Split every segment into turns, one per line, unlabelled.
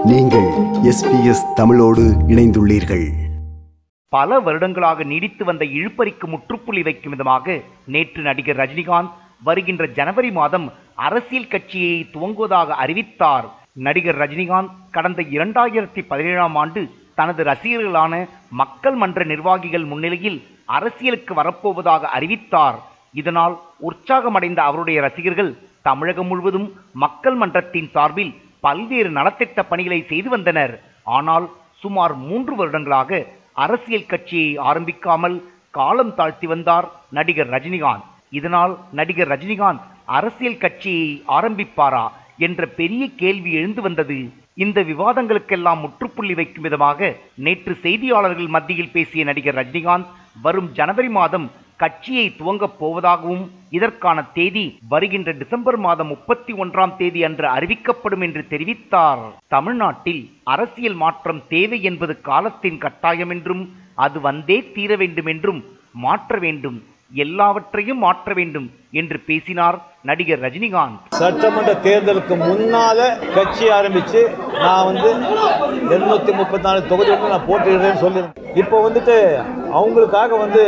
நீங்கள் எஸ்பிஎஸ் தமிழோடு இணைந்துள்ளீர்கள்
பல வருடங்களாக நீடித்து வந்த இழுபறிக்கு முற்றுப்புள்ளி வைக்கும் விதமாக நேற்று நடிகர் ரஜினிகாந்த் வருகின்ற ஜனவரி மாதம் அரசியல் கட்சியை துவங்குவதாக அறிவித்தார் நடிகர் ரஜினிகாந்த் கடந்த இரண்டாயிரத்தி பதினேழாம் ஆண்டு தனது ரசிகர்களான மக்கள் மன்ற நிர்வாகிகள் முன்னிலையில் அரசியலுக்கு வரப்போவதாக அறிவித்தார் இதனால் உற்சாகமடைந்த அவருடைய ரசிகர்கள் தமிழகம் முழுவதும் மக்கள் மன்றத்தின் சார்பில் பல்வேறு நலத்திட்ட பணிகளை செய்து வந்தனர் ஆனால் சுமார் மூன்று வருடங்களாக அரசியல் கட்சியை ஆரம்பிக்காமல் காலம் தாழ்த்தி வந்தார் நடிகர் ரஜினிகாந்த் இதனால் நடிகர் ரஜினிகாந்த் அரசியல் கட்சியை ஆரம்பிப்பாரா என்ற பெரிய கேள்வி எழுந்து வந்தது இந்த விவாதங்களுக்கெல்லாம் முற்றுப்புள்ளி வைக்கும் விதமாக நேற்று செய்தியாளர்கள் மத்தியில் பேசிய நடிகர் ரஜினிகாந்த் வரும் ஜனவரி மாதம் கட்சியை துவங்கப் போவதாகவும் இதற்கான தேதி வருகின்ற டிசம்பர் மாதம் முப்பத்தி ஒன்றாம் தேதி அன்று அறிவிக்கப்படும் என்று தெரிவித்தார் தமிழ்நாட்டில் அரசியல் மாற்றம் தேவை என்பது காலத்தின் கட்டாயம் என்றும் அது வந்தே தீர வேண்டும் என்றும் மாற்ற வேண்டும் எல்லாவற்றையும் மாற்ற வேண்டும் என்று பேசினார் நடிகர் ரஜினிகாந்த்
சட்டமன்ற தேர்தலுக்கு முன்னால கட்சி ஆரம்பிச்சு நான் வந்து இருநூத்தி முப்பத்தி நாலு தொகுதிகளுக்கு நான் போட்டிடுறேன்னு சொல்லியிருந்தேன் இப்போ வந்துட்டு அவங்களுக்காக வந்து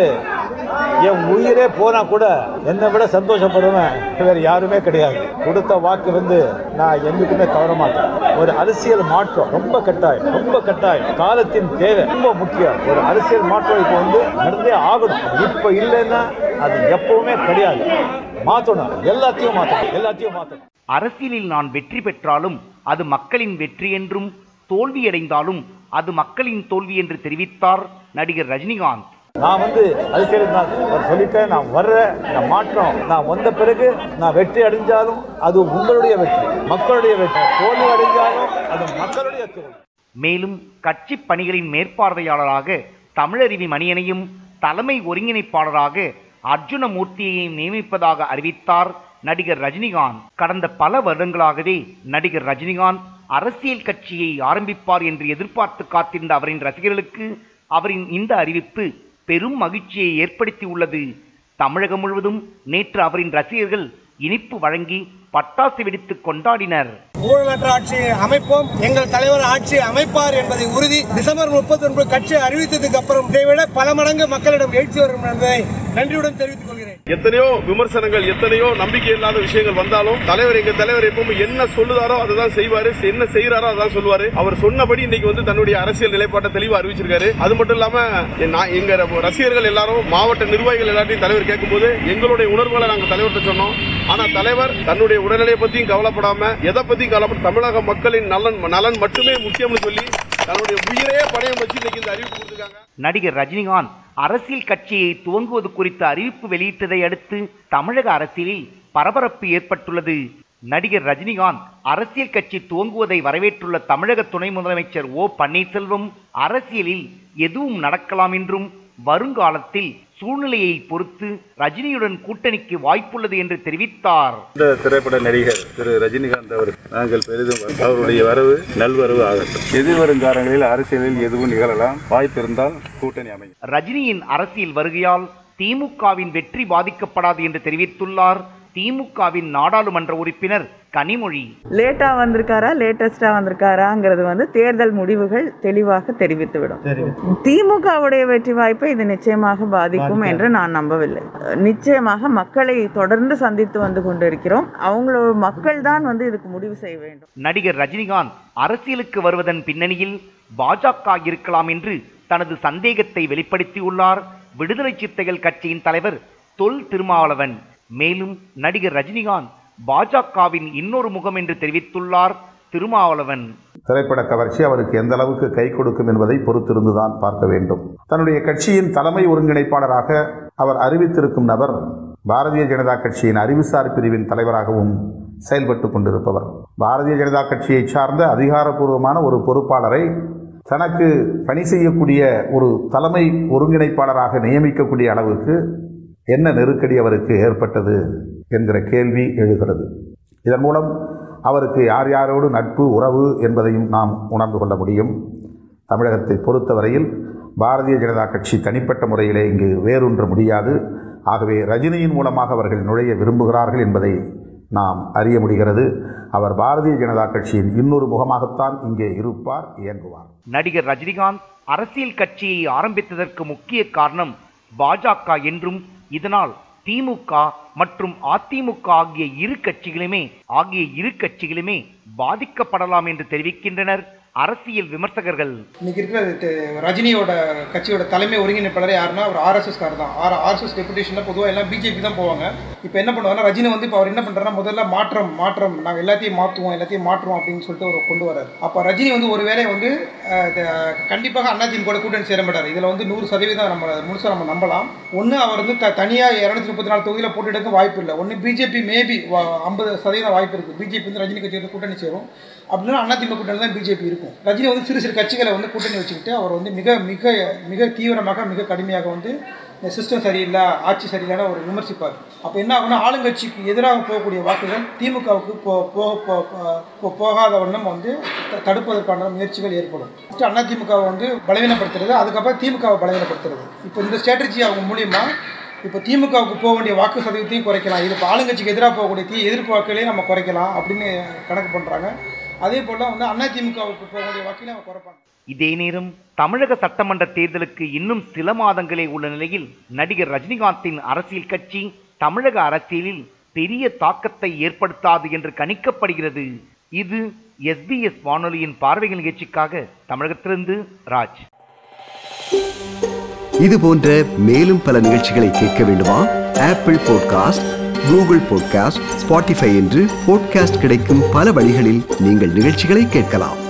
என் உயிரே போனா கூட என்னை விட சந்தோஷப்படுவேன் வேற யாருமே கிடையாது கொடுத்த வாக்கு வந்து நான் என்னைக்குமே தவற மாட்டேன் ஒரு அரசியல் மாற்றம் ரொம்ப கட்டாயம் ரொம்ப கட்டாயம் காலத்தின் தேவை ரொம்ப முக்கியம் ஒரு அரசியல் மாற்றம் இப்போ வந்து நடந்தே ஆகணும் இப்போ இல்லைன்னா அது எப்பவுமே கிடையாது மாற்றணும் எல்லாத்தையும் மாற்றணும் எல்லாத்தையும் மாற்றணும்
அரசியலில் நான் வெற்றி பெற்றாலும் அது மக்களின் வெற்றி என்றும் தோல்வியடைந்தாலும் அது மக்களின் தோல்வி என்று தெரிவித்தார் நடிகர் ரஜினிகாந்த்
நான் வந்து அரசியலுக்கு நான் அவர் சொல்லிட்டேன் நான் வர்றேன் நான் மாற்றம் நான் வந்த பிறகு நான் வெற்றி அடைஞ்சாலும் அது உங்களுடைய வெற்றி மக்களுடைய வெற்றி தோல்வி அடைஞ்சாலும் அது மக்களுடைய தோல்வி
மேலும் கட்சி பணிகளின் மேற்பார்வையாளராக தமிழருவி மணியனையும் தலைமை ஒருங்கிணைப்பாளராக அர்ஜுனமூர்த்தியையும் நியமிப்பதாக அறிவித்தார் நடிகர் ரஜினிகாந்த் கடந்த பல வருடங்களாகவே நடிகர் ரஜினிகாந்த் அரசியல் கட்சியை ஆரம்பிப்பார் என்று எதிர்பார்த்து காத்திருந்த அவரின் ரசிகர்களுக்கு அவரின் இந்த அறிவிப்பு பெரும் மகிழ்ச்சியை ஏற்படுத்தி உள்ளது தமிழகம் முழுவதும் நேற்று அவரின் ரசிகர்கள் இனிப்பு வழங்கி பட்டாசு வெடித்து கொண்டாடினர்
ஊழலற்ற ஆட்சியை அமைப்போம் எங்கள் தலைவர் ஆட்சி அமைப்பார் என்பதை உறுதி டிசம்பர் முப்பத்தி ஒன்பது கட்சி அறிவித்ததுக்கு அப்புறம் இதைவிட பல மடங்கு மக்களிடம் எழுச்சி வரும் என்பதை நன்றியுடன் தெரிவித்துக் கொள்கிறேன்
எத்தனையோ விமர்சனங்கள் எத்தனையோ நம்பிக்கை இல்லாத விஷயங்கள் வந்தாலும் தலைவர் எங்க தலைவர் எப்பவுமே என்ன சொல்லுதாரோ அதுதான் செய்வாரு என்ன செய்யறாரோ அதான் சொல்லுவாரு அவர் சொன்னபடி இன்னைக்கு வந்து தன்னுடைய அரசியல் நிலைப்பாட்டை தெளிவா அறிவிச்சிருக்காரு அது மட்டும் இல்லாம நான் எங்க ரசிகர்கள் எல்லாரும் மாவட்ட நிர்வாகிகள் எல்லாத்தையும் தலைவர் கேட்கும்போது எங்களுடைய உணர்வுகளை நாங்க தலைவர்கிட்ட சொன்னோம் ஆனா தலைவர் தன்னுடைய உடல்நிலையை பத்தியும் கவலைப்படாம எதை பத்தியும் கவலைப்பட தமிழக மக்களின் நலன் நலன் மட்டுமே முக்கியம்னு சொல்லி தன்னுடைய உயிரையே பணையம் வச்சு இன்னைக்கு இந்த அறிவிப்பு கொடுத்திருக்காங்க
நடிகர் ரஜினிகாந்த் அரசியல் கட்சியை துவங்குவது குறித்த அறிவிப்பு வெளியிட்டதை அடுத்து தமிழக அரசியலில் பரபரப்பு ஏற்பட்டுள்ளது நடிகர் ரஜினிகாந்த் அரசியல் கட்சி துவங்குவதை வரவேற்றுள்ள தமிழக துணை முதலமைச்சர் ஓ பன்னீர்செல்வம் அரசியலில் எதுவும் நடக்கலாம் என்றும் வருங்காலத்தில் சூழ்நிலையை பொறுத்து ரஜினியுடன் கூட்டணிக்கு வாய்ப்புள்ளது என்று தெரிவித்தார்
இந்த திரைப்பட நடிகர் திரு ரஜினிகாந்த் அவர் நாங்கள் பெரிதும் அவருடைய வரவு நல்வரவு ஆகட்டும் எதிர்வரும் காலங்களில் அரசியலில் எதுவும் நிகழலாம் வாய்ப்பு இருந்தால் கூட்டணி அமையும்
ரஜினியின் அரசியல் வருகையால் திமுகவின் வெற்றி பாதிக்கப்படாது என்று தெரிவித்துள்ளார் திமுகவின் நாடாளுமன்ற உறுப்பினர் கனிமொழி
லேட்டா வந்திருக்காரா லேட்டஸ்டா வந்திருக்காராங்கிறது வந்து தேர்தல் முடிவுகள் தெளிவாக தெரிவித்துவிடும் திமுகவுடைய வெற்றி வாய்ப்பை இது நிச்சயமாக பாதிக்கும் என்று நான் நம்பவில்லை நிச்சயமாக மக்களை தொடர்ந்து சந்தித்து வந்து கொண்டிருக்கிறோம் அவங்களோட மக்கள் தான் வந்து இதுக்கு முடிவு செய்ய வேண்டும்
நடிகர் ரஜினிகாந்த் அரசியலுக்கு வருவதன் பின்னணியில் பாஜக இருக்கலாம் என்று தனது சந்தேகத்தை வெளிப்படுத்தியுள்ளார் விடுதலை சிறுத்தைகள் கட்சியின் தலைவர் தொல் திருமாவளவன் மேலும் நடிகர் ரஜினிகாந்த் பாஜகவின் இன்னொரு முகம் என்று தெரிவித்துள்ளார் திருமாவளவன்
திரைப்பட கவர்ச்சி அவருக்கு எந்த அளவுக்கு கை கொடுக்கும் என்பதை பொறுத்திருந்துதான் பார்க்க வேண்டும் தன்னுடைய கட்சியின் தலைமை ஒருங்கிணைப்பாளராக அவர் அறிவித்திருக்கும் நபர் பாரதிய ஜனதா கட்சியின் அறிவுசார் பிரிவின் தலைவராகவும் செயல்பட்டு கொண்டிருப்பவர் பாரதிய ஜனதா கட்சியை சார்ந்த அதிகாரப்பூர்வமான ஒரு பொறுப்பாளரை தனக்கு பணி செய்யக்கூடிய ஒரு தலைமை ஒருங்கிணைப்பாளராக நியமிக்கக்கூடிய அளவுக்கு என்ன நெருக்கடி அவருக்கு ஏற்பட்டது என்கிற கேள்வி எழுகிறது இதன் மூலம் அவருக்கு யார் யாரோடு நட்பு உறவு என்பதையும் நாம் உணர்ந்து கொள்ள முடியும் தமிழகத்தை பொறுத்தவரையில் பாரதிய ஜனதா கட்சி தனிப்பட்ட முறையிலே இங்கு வேரூன்ற முடியாது ஆகவே ரஜினியின் மூலமாக அவர்கள் நுழைய விரும்புகிறார்கள் என்பதை நாம் அறிய முடிகிறது அவர் பாரதிய ஜனதா கட்சியின் இன்னொரு முகமாகத்தான் இங்கே இருப்பார் இயங்குவார்
நடிகர் ரஜினிகாந்த் அரசியல் கட்சியை ஆரம்பித்ததற்கு முக்கிய காரணம் பாஜக என்றும் இதனால் திமுக மற்றும் அதிமுக ஆகிய இரு கட்சிகளுமே ஆகிய இரு கட்சிகளுமே பாதிக்கப்படலாம் என்று தெரிவிக்கின்றனர் அரசியல் விமர்சகர்கள்
இன்னைக்கு இருக்கிற த- ரஜினியோட கட்சியோட தலைமை ஒருங்கிணைப்பாளர் யாருன்னா அவர் ஆர்எஸ்எஸ் கார் தான் ஆர் ஆர்எஸ்எஸ் டெபுடேஷனில் பொதுவாக எல்லாம் பிஜேபி தான் போவாங்க இப்போ என்ன பண்ணுவாங்கன்னா ரஜினி வந்து இப்போ அவர் என்ன பண்ணுறாருன்னா முதல்ல மாற்றம் மாற்றம் நாங்கள் எல்லாத்தையும் மாற்றுவோம் எல்லாத்தையும் மாற்றுவோம் அப்படின்னு சொல்லிட்டு அவர் கொண்டு வராரு அப்போ ரஜினி வந்து ஒரு வேளை வந்து அஹ், த- கண்டிப்பாக அதிமுக கூட கூட்டணி சேர மாட்டார் இதில் வந்து நூறு சதவீதம் நம்ம முழுசாக நம்ம நம்பலாம் ஒன்று அவர் வந்து த தனியாக இரநூத்தி முப்பத்தி நாலு தொகுதியில் போட்டியிடக்கு வாய்ப்பு இல்லை ஒன்று பிஜேபி மேபி ஐம்பது சதவீதம் வாய்ப்பு இருக்குது பிஜேபி வந்து ரஜினி கட்சியோட கூட்டணி சேரும் அப்படின்னா அதிமுக கூட்டணி தான் பிஜேபி இருக்கும் ரஜினி வந்து சிறு சிறு கட்சிகளை வந்து கூட்டணி வச்சுக்கிட்டு அவர் வந்து மிக மிக மிக தீவிரமாக மிக கடுமையாக வந்து இந்த சிஸ்டம் சரியில்லை ஆட்சி சரியில்லைன்னு அவர் விமர்சிப்பார் அப்போ என்ன ஆகும்னா ஆளுங்கட்சிக்கு எதிராக போகக்கூடிய வாக்குகள் திமுகவுக்கு போ போக போ- போ- போ- போகாத வண்ணம் வந்து த- தடுப்பதற்கான முயற்சிகள் ஏற்படும் ஃபஸ்ட்டு அதிமுகவை வந்து பலவீனப்படுத்துறது அதுக்கப்புறம் திமுகவை பலவீனப்படுத்துறது இப்போ இந்த ஸ்ட்ராட்டஜி அவங்க மூலியமா இப்போ திமுகவுக்கு போக வேண்டிய வாக்கு சதவீதத்தையும் குறைக்கலாம் இது இப்போ ஆளுங்கட்சிக்கு எதிராக போகக்கூடிய தீ எதிர்ப்பு வாக்குகளையும் நம்ம குறைக்கலாம் அப்படின்னு கணக்கு பண்ணுறாங்க அதே போல் வந்து அதிமுகவுக்கு போக வேண்டிய வாக்குகளையும் அவங்க குறைப்பாங்க
இதே நேரம் தமிழக சட்டமன்ற தேர்தலுக்கு இன்னும் சில மாதங்களே உள்ள நிலையில் நடிகர் ரஜினிகாந்தின் அரசியல் கட்சி தமிழக அரசியலில் பெரிய தாக்கத்தை ஏற்படுத்தாது என்று கணிக்கப்படுகிறது இது எஸ்பிஎஸ் வானொலியின் பார்வைகள் நிகழ்ச்சிக்காக தமிழகத்திலிருந்து ராஜ்
இது போன்ற மேலும் பல நிகழ்ச்சிகளை கேட்க வேண்டுமா Apple podcast Google podcast Spotify என்று பாட்காஸ்ட் கிடைக்கும் பல வழிகளில் நீங்கள் நிகழ்ச்சிகளை கேட்கலாம்